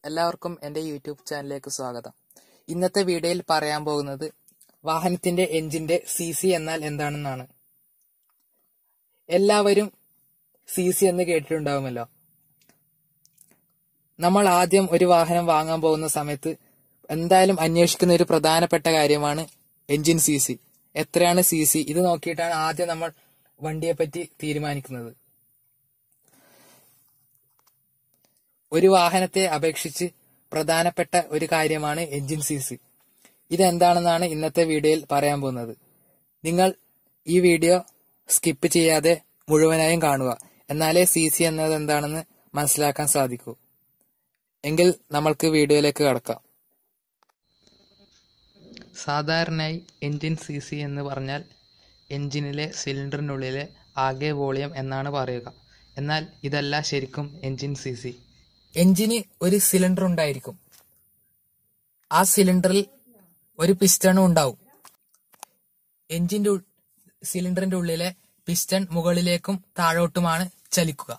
എല്ലാവർക്കും എൻ്റെ യൂട്യൂബ് ചാനലിലേക്ക് സ്വാഗതം ഇന്നത്തെ വീഡിയോയിൽ പറയാൻ പോകുന്നത് വാഹനത്തിന്റെ എഞ്ചിന്റെ സി സി എന്നാൽ എന്താണെന്നാണ് എല്ലാവരും സി സി എന്ന് കേട്ടിട്ടുണ്ടാവുമല്ലോ നമ്മൾ ആദ്യം ഒരു വാഹനം വാങ്ങാൻ പോകുന്ന സമയത്ത് എന്തായാലും അന്വേഷിക്കുന്ന ഒരു പ്രധാനപ്പെട്ട കാര്യമാണ് എഞ്ചിൻ സി സി എത്രയാണ് സി സി ഇത് നോക്കിയിട്ടാണ് ആദ്യം നമ്മൾ വണ്ടിയെ പറ്റി തീരുമാനിക്കുന്നത് ഒരു വാഹനത്തെ അപേക്ഷിച്ച് പ്രധാനപ്പെട്ട ഒരു കാര്യമാണ് എഞ്ചിൻ സി സി ഇതെന്താണെന്നാണ് ഇന്നത്തെ വീഡിയോയിൽ പറയാൻ പോകുന്നത് നിങ്ങൾ ഈ വീഡിയോ സ്കിപ്പ് ചെയ്യാതെ മുഴുവനായും കാണുക എന്നാലേ സി സി എന്നത് എന്താണെന്ന് മനസ്സിലാക്കാൻ സാധിക്കൂ എങ്കിൽ നമ്മൾക്ക് വീഡിയോയിലേക്ക് കടക്കാം സാധാരണയായി എഞ്ചിൻ സി സി എന്ന് പറഞ്ഞാൽ എഞ്ചിനിലെ സിലിണ്ടറിനുള്ളിലെ ആകെ വോളിയം എന്നാണ് പറയുക എന്നാൽ ഇതല്ല ശരിക്കും എഞ്ചിൻ സി സി എഞ്ചിന് ഒരു സിലിണ്ടർ ഉണ്ടായിരിക്കും ആ സിലിണ്ടറിൽ ഒരു പിസ്റ്റണും ഉണ്ടാവും എഞ്ചിന്റെ ഉൾ- സിലിണ്ടറിന്റെ ഉള്ളിലെ പിസ്റ്റൺ മുകളിലേക്കും താഴോട്ടുമാണ് ചലിക്കുക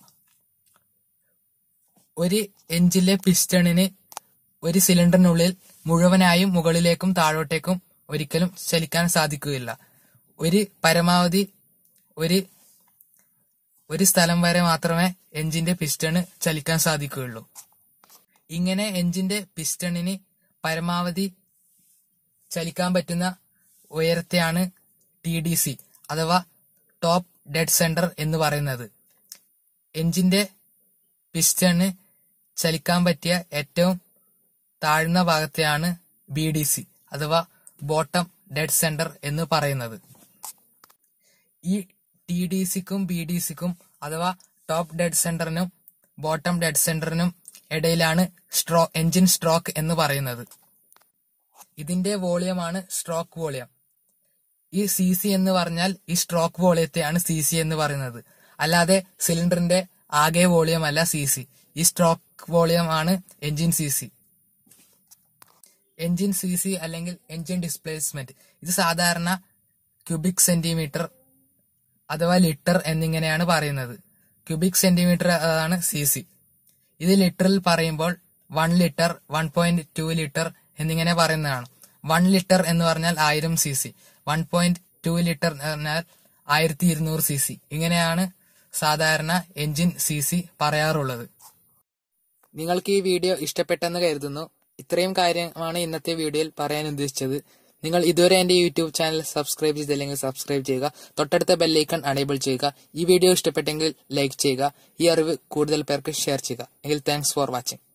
ഒരു എഞ്ചിലെ പിസ്റ്റണിന് ഒരു സിലിണ്ടറിനുള്ളിൽ മുഴുവനായും മുകളിലേക്കും താഴോട്ടേക്കും ഒരിക്കലും ചലിക്കാൻ സാധിക്കുകയില്ല ഒരു പരമാവധി ഒരു ഒരു സ്ഥലം വരെ മാത്രമേ എഞ്ചിന്റെ പിസ്റ്റണ് ചലിക്കാൻ സാധിക്കുകയുള്ളൂ ഇങ്ങനെ എഞ്ചിന്റെ പിസ്റ്റണിന് പരമാവധി ചലിക്കാൻ പറ്റുന്ന ഉയരത്തെയാണ് ടി ഡി സി അഥവാ ടോപ്പ് ഡെഡ് സെന്റർ എന്ന് പറയുന്നത് എഞ്ചിന്റെ പിസ്റ്റണ് ചലിക്കാൻ പറ്റിയ ഏറ്റവും താഴ്ന്ന ഭാഗത്തെയാണ് ബി ഡി സി അഥവാ ബോട്ടം ഡെഡ് സെന്റർ എന്ന് പറയുന്നത് ഈ ടി ഡി സിക്കും ബി ഡി സിക്കും അഥവാ ടോപ്പ് ഡെഡ് സെന്ററിനും ബോട്ടം ഡെഡ് സെന്ററിനും ഇടയിലാണ് സ്ട്രോ എഞ്ചിൻ സ്ട്രോക്ക് എന്ന് പറയുന്നത് ഇതിന്റെ വോളിയമാണ് സ്ട്രോക്ക് വോളിയം ഈ സി സി എന്ന് പറഞ്ഞാൽ ഈ സ്ട്രോക്ക് വോളിയത്തെയാണ് സി സി എന്ന് പറയുന്നത് അല്ലാതെ സിലിണ്ടറിന്റെ ആകെ വോളിയം അല്ല സി സി ഈ സ്ട്രോക്ക് വോളിയം ആണ് engine C C engine C C അല്ലെങ്കിൽ എഞ്ചിൻ ഡിസ്പ്ലേസ്മെന്റ് ഇത് സാധാരണ ക്യൂബിക് സെന്റിമീറ്റർ അഥവാ ലിറ്റർ എന്നിങ്ങനെയാണ് പറയുന്നത് ക്യൂബിക് സെന്റിമീറ്റർ അതാണ് സി സി ഇത് ലിറ്ററിൽ പറയുമ്പോൾ one litre one point two litre എന്നിങ്ങനെ പറയുന്നതാണ് വൺ ലിറ്റർ എന്ന് പറഞ്ഞാൽ ആയിരം C C one point two litre എന്ന് പറഞ്ഞാൽ ആയിരത്തി ഇരുന്നൂറ് സി സി ഇങ്ങനെയാണ് സാധാരണ എഞ്ചിൻ സി സി പറയാറുള്ളത് നിങ്ങൾക്ക് ഈ വീഡിയോ ഇഷ്ടപ്പെട്ടെന്ന് കരുതുന്നു ഇത്രയും കാര്യമാണ് ഇന്നത്തെ വീഡിയോയിൽ പറയാൻ ഉദ്ദേശിച്ചത് നിങ്ങൾ ഇതുവരെ എന്റെ യൂട്യൂബ് ചാനൽ സബ്സ്ക്രൈബ് ചെയ്തില്ലെങ്കിൽ സബ്സ്ക്രൈബ് ചെയ്യുക തൊട്ടടുത്ത ബെല്ലൈക്കൺ അണേബിൾ ചെയ്യുക ഈ വീഡിയോ ഇഷ്ടപ്പെട്ടെങ്കിൽ ലൈക്ക് ചെയ്യുക ഈ അറിവ് കൂടുതൽ പേർക്ക് ഷെയർ ചെയ്യുക എങ്കിൽ താങ്ക്സ് ഫോർ വാച്ചിങ്